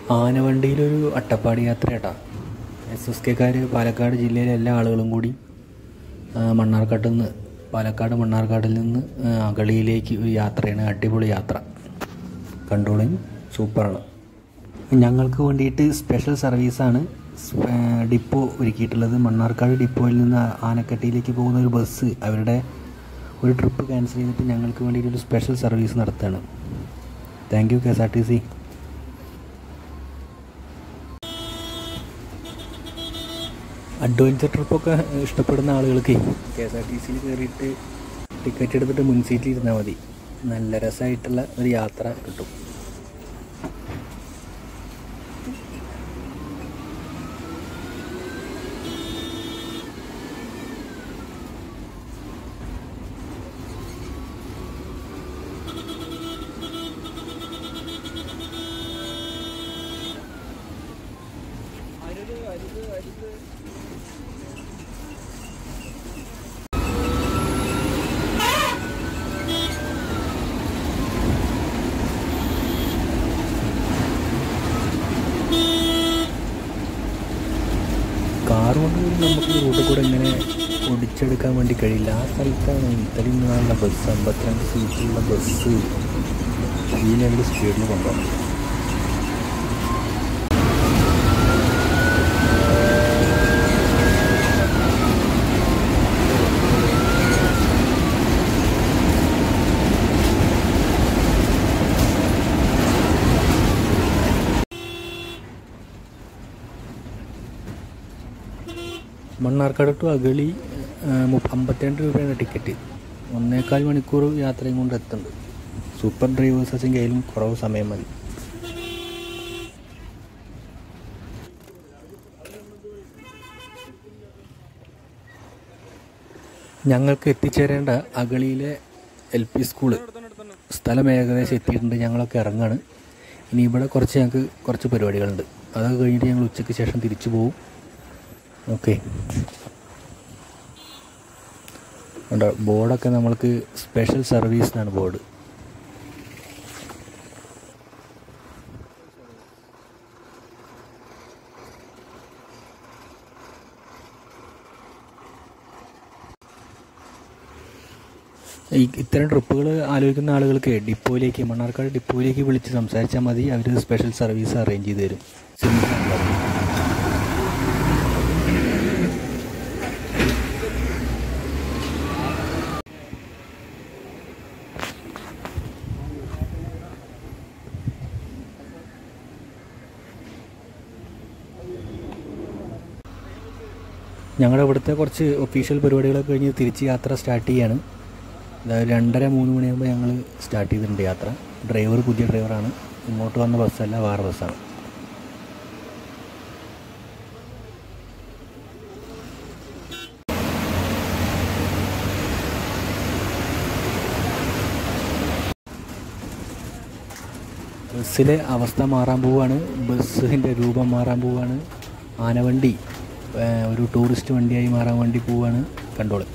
ആനവണ്ടിയിലൊരു അട്ടപ്പാടി യാത്ര കേട്ടാ S S കെക്കാർ Palakkad ജില്ലയിലെ എല്ലാ ആളുകളും കൂടി ആ, മണ്ണാർക്കാട്ടിൽ നിന്ന് പാലക്കാട് മണ്ണാർക്കാട്ടിൽ നിന്ന് ആ, അഗളിയിലേക്ക് ഒരു യാത്രയാണ് അടിപൊളി യാത്ര കണ്ടോളിയും സൂപ്പറാണ് ഞങ്ങൾക്ക് വേണ്ടിയിട്ട് സ്പെഷ്യൽ സർവീസാണ് സ്പ- ഡിപ്പോ ഒരുക്കിയിട്ടുള്ളത് മണ്ണാർക്കാട് ഡിപ്പോയിൽ നിന്ന് ആനക്കട്ടിയിലേക്ക് പോകുന്ന ഒരു ബസ് അവരുടെ ഒരു ട്രിപ്പ് ക്യാൻസൽ ചെയ്തിട്ട് ഞങ്ങൾക്ക് വേണ്ടിയിട്ട് ഒരു സ്പെഷ്യൽ സർവീസ് നടത്തുകയാണ് thank you K S R T C adventure ട്രിപ്പൊക്കെ ഇഷ്ടപ്പെടുന്ന ആളുകൾക്ക് കെ എസ് ആർ ടി സിയിൽ കയറിയിട്ട് ടിക്കറ്റ് എടുത്തിട്ട് മുൻ സീറ്റിൽ ഇരുന്നാൽ മതി നല്ല രസമായിട്ടുള്ള ഒരു യാത്ര കിട്ടും കാർ കൊണ്ട് നമുക്ക് ഈ റൂട്ടിൽ കൂടെ ഇങ്ങനെ ഓടിച്ചെടുക്കാൻ വേണ്ടി കഴിയില്ല ആ സ്ഥലത്താണ് ഇത്രയും നിന്നുള്ള ബസ് അമ്പത്തിരണ്ട് സീറ്റുള്ള ബസ് ഈ ലെവൽ സ്പീഡിൽ കൊണ്ടുപോകും മണ്ണാർക്കാട് ടു അഗളി ആ, മുപ്പ- അമ്പത്തിരണ്ട് രൂപയാണ് ടിക്കറ്റ് ഒന്നേകാൽ മണിക്കൂർ യാത്രയും കൊണ്ട് എത്തുന്നുണ്ട് സൂപ്പർ ഡ്രൈവേഴ്സ് വെച്ചെങ്കിൽ അതിലും കുറവ് സമയം മതി ഞങ്ങൾക്ക് എത്തിച്ചേരേണ്ട അഗളിയിലെ എൽ പി സ്കൂള് സ്ഥലം ഏകദേശം എത്തിയിട്ടുണ്ട് ഞങ്ങളൊക്കെ ഇറങ്ങാണ് ഇനി ഇവിടെ കുറച്ച് ഞങ്ങൾക്ക് കുറച്ച് പരിപാടികളുണ്ട് അതൊക്കെ കഴിഞ്ഞിട്ട് ഞങ്ങൾ ഉച്ചയ്ക്ക് ശേഷം തിരിച്ചു പോകും ഓക്കെ ഉണ്ട് ബോർഡൊക്കെ നമ്മൾക്ക് സ്പെഷ്യൽ സർവീസ് എന്നാണ് ബോർഡ് ഈ ഇത്തരം ട്രിപ്പുകൾ ആലോചിക്കുന്ന ആളുകൾക്ക് ഡിപ്പോയിലേക്ക് മണ്ണാർക്കാട് ഡിപ്പോയിലേക്ക് വിളിച്ച് സംസാരിച്ചാൽ മതി അവർ സ്പെഷ്യൽ സർവീസ് അറേഞ്ച് ചെയ്ത് തരും സിമ്പിളാണല്ലോ ഞങ്ങളുടെ ഇവിടുത്തെ കുറച്ച് ഒഫീഷ്യൽ പരിപാടികളൊക്കെ കഴിഞ്ഞ് തിരിച്ച് യാത്ര സ്റ്റാർട്ട് ചെയ്യാണ് അതായത് രണ്ടര മൂന്ന് മണിയാകുമ്പോൾ ഞങ്ങൾ സ്റ്റാർട്ട് ചെയ്തിട്ടുണ്ട് യാത്ര ഡ്രൈവർ പുതിയ ഡ്രൈവറാണ് ഇങ്ങോട്ട് വന്ന ബസ്സല്ല വേറെ ബസ്സാണ് ബസ്സിലെ അവസ്ഥ മാറാൻ പോവുകയാണ് ബസ്സിൻ്റെ രൂപം മാറാൻ പോവുകയാണ് ആനവണ്ടി ഏഹ്, ഒരു ടൂറിസ്റ്റ് വണ്ടിയായി മാറാൻ വേണ്ടി പോവുകയാണ് കണ്ടോള്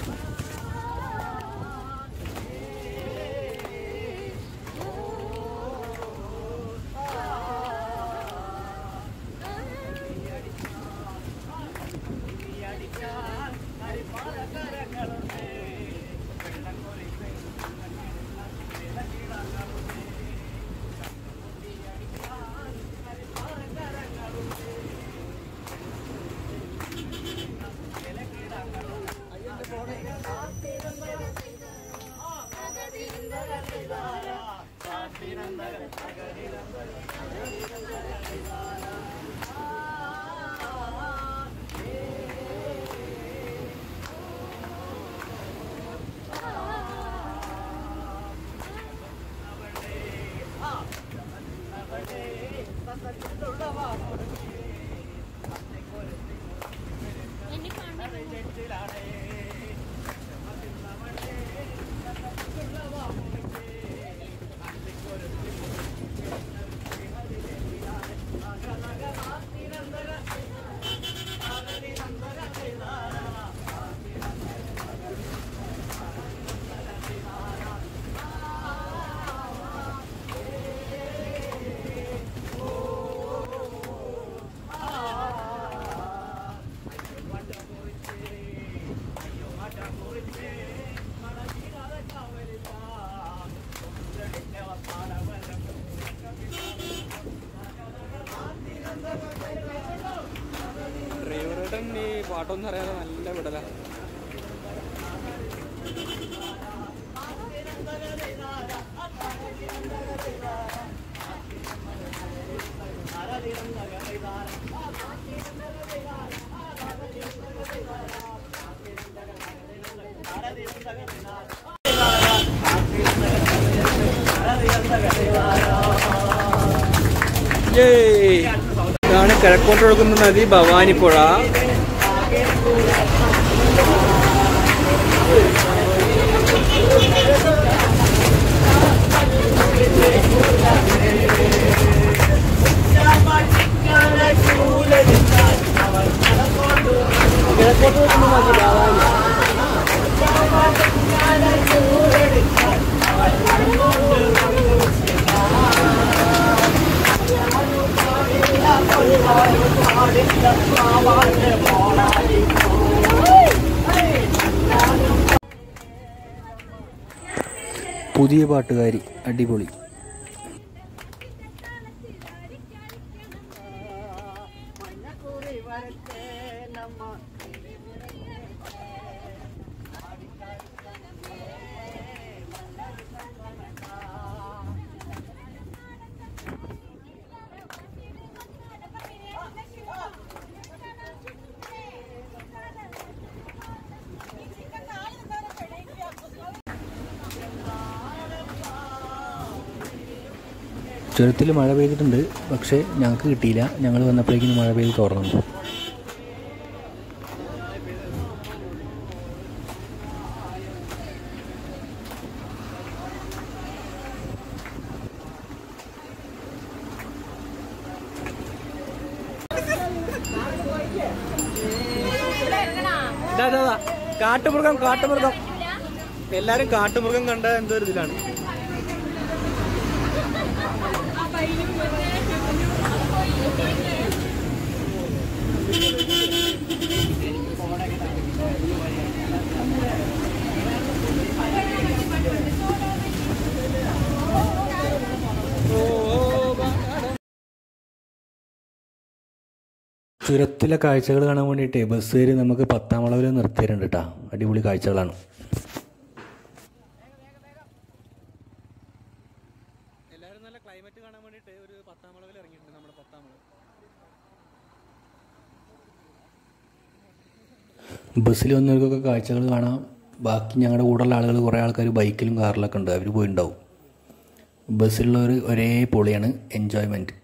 ചേട്ടൻ ഈ പാട്ടൊന്നും അറിയാതെ നല്ല വിടല ഇതാണ് കിഴക്കോട്ടൊഴുകുന്ന നദി ഭവാനിപ്പുഴ കിഴക്കോട്ടൊഴുകുന്ന നദി ഭവാനി പുതിയ പാട്ടുകാരി അടിപൊളി ചുരത്തിൽ മഴ പെയ്തിട്ടുണ്ട് പക്ഷേ ഞങ്ങൾക്ക് കിട്ടിയില്ല ഞങ്ങൾ വന്നപ്പോഴേക്കും മഴ പെയ്ത് തുറന്നു ഇതാ, ഇതാ, ഇതാ. കാട്ടുമൃഗം കാട്ടുമൃഗം എല്ലാരും കാട്ടുമൃഗം കണ്ട എന്തോ ഒരു ഇതിലാണ് ചുരത്തിലെ കാഴ്ചകൾ കാണാൻ വേണ്ടിയിട്ട് ബസ്സുകാർ നമുക്ക് പത്താം വളവിൽ നിർത്തിയിട്ടുണ്ട് കേട്ടോ അടിപൊളി കാഴ്ചകളാണ് എല്ലാരും നല്ല ക്ലൈമറ്റ് കാണാൻ വേണ്ടിട്ട് ഒരു പത്താം വളവിൽ ഇറങ്ങിയിട്ടുണ്ട് നമ്മുടെ പത്താം വളവ് ബസ്സിൽ വന്നവർക്കൊക്കെ കാഴ്ചകൾ കാണാം ബാക്കി ഞങ്ങളുടെ കൂടെയുള്ള ആളുകൾ കുറേ ആൾക്കാർ ബൈക്കിലും കാറിലൊക്കെ ഉണ്ട് അവർ പോയിണ്ടാവും ബസ്സിലുള്ളവർ ഒരേ പൊളിയാണ് എൻജോയ്മെൻറ്റ്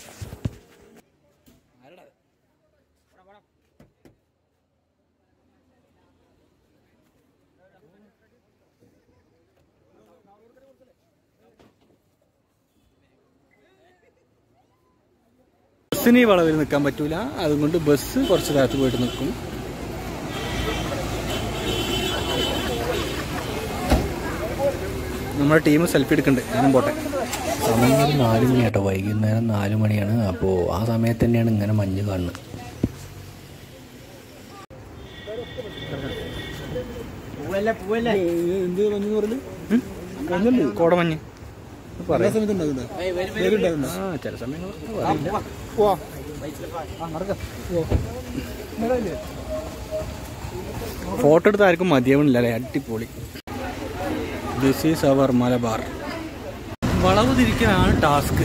ബസ്സിന് ഈ വളവിൽ നിൽക്കാൻ പറ്റൂല അതുകൊണ്ട് ബസ് കുറച്ച് താഴത്ത് പോയിട്ട് നിൽക്കും നമ്മുടെ ടീം സെൽഫി എടുക്കുന്നുണ്ട് ഞാനും പോട്ടെ സമയം ഒരു നാല് മണി കേട്ടോ വൈകുന്നേരം നാല് മണിയാണ് അപ്പോൾ ആ സമയത്ത് തന്നെയാണ് ഇങ്ങനെ മഞ്ഞ് കാണുന്നത് എന്ത് മഞ്ഞ് പറഞ്ഞത് കോടമഞ്ഞ് ആ ചില സമയങ്ങൾ ഫോട്ടോ എടുത്ത് ആർക്കും മതിയാവണില്ല അല്ലേ അടിപൊളി ദിസ് ഈസ് അവർ മലബാർ വളവ് തിരിക്കലാണ് ടാസ്ക്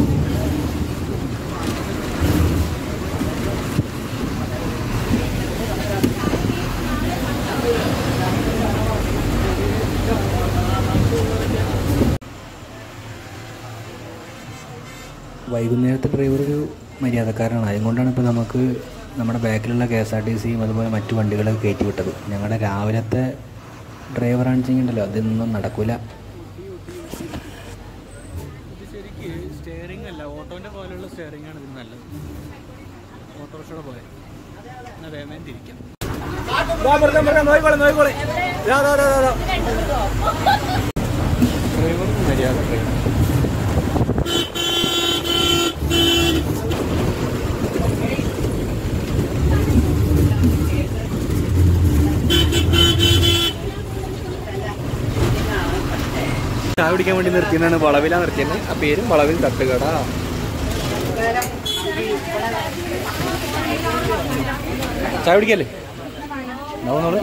വൈകുന്നേരത്തെ ഡ്രൈവർ ഒരു മര്യാദക്കാരനാണ് അതുകൊണ്ടാണ് ഇപ്പോൾ നമുക്ക് നമ്മുടെ ബാക്കിലുള്ള കെ എസ് ആർ ടി സിയും അതുപോലെ മറ്റു വണ്ടികളൊക്കെ കയറ്റി വിട്ടത് ഞങ്ങളുടെ രാവിലത്തെ ഡ്രൈവറാണെന്ന് വെച്ചിട്ടുണ്ടല്ലോ അതൊന്നും നടക്കില്ല ശരിക്ക് സ്റ്റിയറിംഗ് അല്ല ഓട്ടോന്റെ പോലെയുള്ള സ്റ്റിയറിംഗ് ആണ് ഇത് നല്ലത് ഓട്ടോറിക്ഷയുടെ പോലെ എന്നാൽ വേമേം തിരിക്കാം ഡ്രൈവർ മര്യാദ ഡ്രൈവർ ചായ കുടിക്കാൻ വേണ്ടി നിർത്തിയതാണ് വളവിലാ നിർത്തിയത് ആ പേരും വളവിൽ തട്ടുകട ചായ കുടിക്കല്ലേ ഉണ്ടാവുന്നോളൂ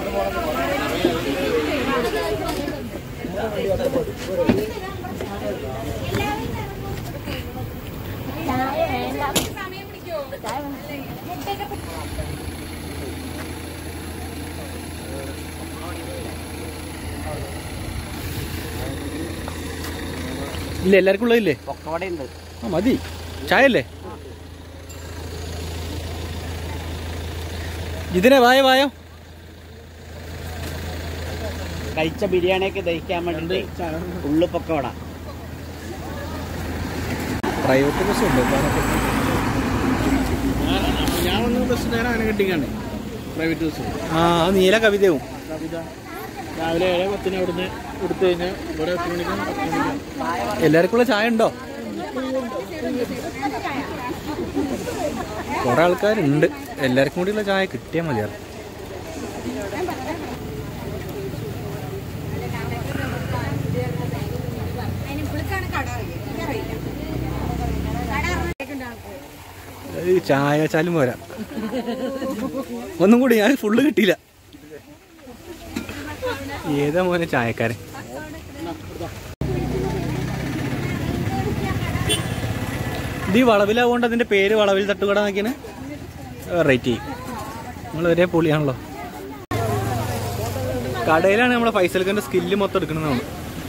ഇല്ല എല്ലാവർക്കും ഉള്ളതില്ലേ പൊക്കവടയുണ്ട് ആ മതി ചായ അല്ലേ ഇതിനെ വായോ വായോ കഴിച്ച ബിരിയാണിയൊക്കെ ദഹിക്കാൻ വേണ്ടി ഉള്ളു പൊക്കവട പ്രൈവറ്റ് ബസ് ഉണ്ട് ഞാൻ വന്ന ബസ് നേരെ അങ്ങനെ കിട്ടിക്കാണ് പ്രൈവറ്റ് ബസ് ആ അത് നീല കവിതയും കവിത രാവിലെ ഏഴ് പത്തിന് അവിടുന്ന് എടുത്തു കഴിഞ്ഞാൽ ഇവിടെ എത്ര മണിക്കാണ് പത്ത് മണിക്കാണ് എല്ലാവർക്കും ഉള്ള ചായ ഉണ്ടോ കുറെ ആൾക്കാരുണ്ട് എല്ലാവർക്കും കൂടിയുള്ള ചായ കിട്ടിയാൽ മതിയായിരുന്നു ഏയ് ചായ ചാലും പോരാ ഒന്നും കൂടി ഞാൻ ഫുള്ള് കിട്ടിയില്ല ഏതാ മോനെ ചായക്കാരൻ ഇത് ഈ വളവിലാവുകൊണ്ട് അതിന്റെ പേര് വളവിൽ തട്ടുകട നോക്കിയാണ് റേറ്റ് ചെയ്യും നമ്മൾ ഒരേ പൊളിയാണല്ലോ കടയിലാണ് നമ്മളെ ഫൈസൽഖാന്റെ സ്കില്ല് മൊത്തം എടുക്കുന്നത് നമ്മൾ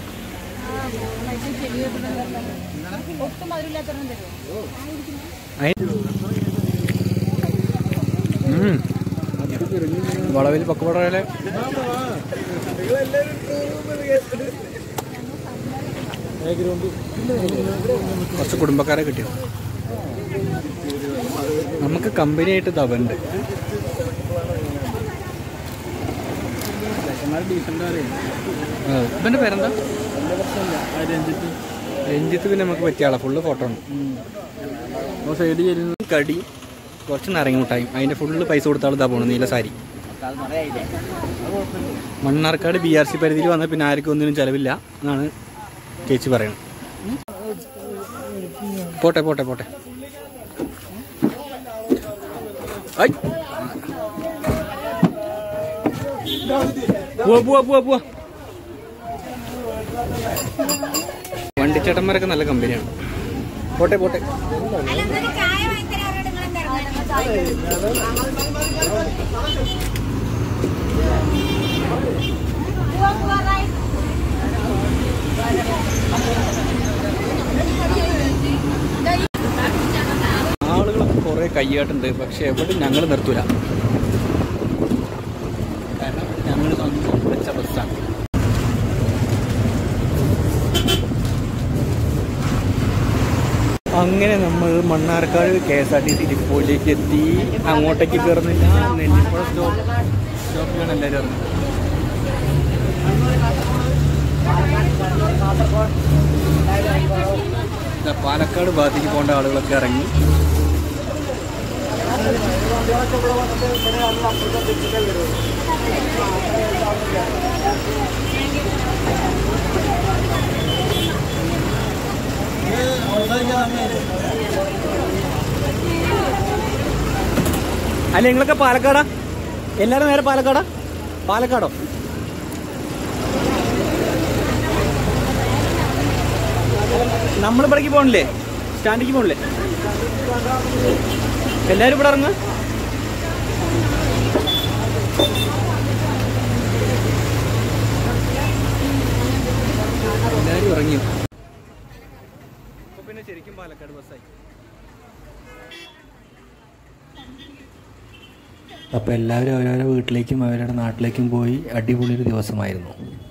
ഉം. വളവിൽ പക്കവടയിലെ കുറച്ച് കുടുംബക്കാരെ കിട്ടിയോ നമുക്ക് കമ്പനിയായിട്ട് തവണ്ട് ഇവന്റെ പേരെന്താ രഞ്ജിത്ത് രഞ്ജിത്ത് പിന്നെ നമുക്ക് പറ്റിയ ആളാ ഫുള്ള് ഫോട്ടോ ഉണ്ട് സൈഡ് ചെല്ലുന്ന കടി കുറച്ച് നാരങ്ങ മുട്ടായും അതിന്റെ ഫുള്ള് പൈസ കൊടുത്ത ആൾ ഇതാ പോണു നീല sari Mannarkkad B R C പരിധിയിൽ വന്ന പിന്നെ ആർക്കും ഒന്നിനും ചെലവില്ല എന്നാണ് ചേച്ചി പറയുന്നത് പോട്ടെ പോട്ടെ പോട്ടെ ഐ. പോവാ പോവാ പോവാ പോവാ വണ്ടിച്ചേട്ടന്മാരൊക്കെ നല്ല കമ്പനിയാണ് പോട്ടെ പോട്ടെ ചായ വാങ്ങിത്തരാറുണ്ട് നിങ്ങളെന്താ ആളുകളൊക്കെ കുറെ കയ്യാട്ടുണ്ട് പക്ഷെ എവിടെ ഞങ്ങൾ നിർത്തൂല കാരണം ഞങ്ങൾ സ്വന്തം വെച്ച ബസ്സാണ് അങ്ങനെ നമ്മൾ Mannarkkad K S R T C ഡിപ്പോയിലേക്ക് എത്തി അങ്ങോട്ടേക്ക് കയറുന്നില്ല നെല്ലിപ്പുഴ സ്റ്റോപ്പ് സ്റ്റോപ്പിലാണ് എല്ലാവരും ഇറങ്ങുന്നത് ദാ പാലക്കാട് ഭാഗത്തേക്ക് പോകേണ്ട ആളുകളൊക്കെ ഇറങ്ങി അല്ല നിങ്ങളൊക്കെ പാലക്കാടാ എല്ലാരും നേരെ പാലക്കാടാ പാലക്കാടോ നമ്മൾ ഇവിടേക്ക് പോകണില്ലേ സ്റ്റാൻഡിലേക്ക് പോകണില്ലേ എല്ലാരും ഇവിടെ ഇറങ്ങ എല്ലാരും ഇറങ്ങിയോ പിന്നെ ശരിക്കും പാലക്കാട് ബസ്സായി അപ്പോൾ എല്ലാവരും അവരവരുടെ വീട്ടിലേക്കും അവരുടെ നാട്ടിലേക്കും പോയി അടിപൊളി ഒരു ദിവസമായിരുന്നു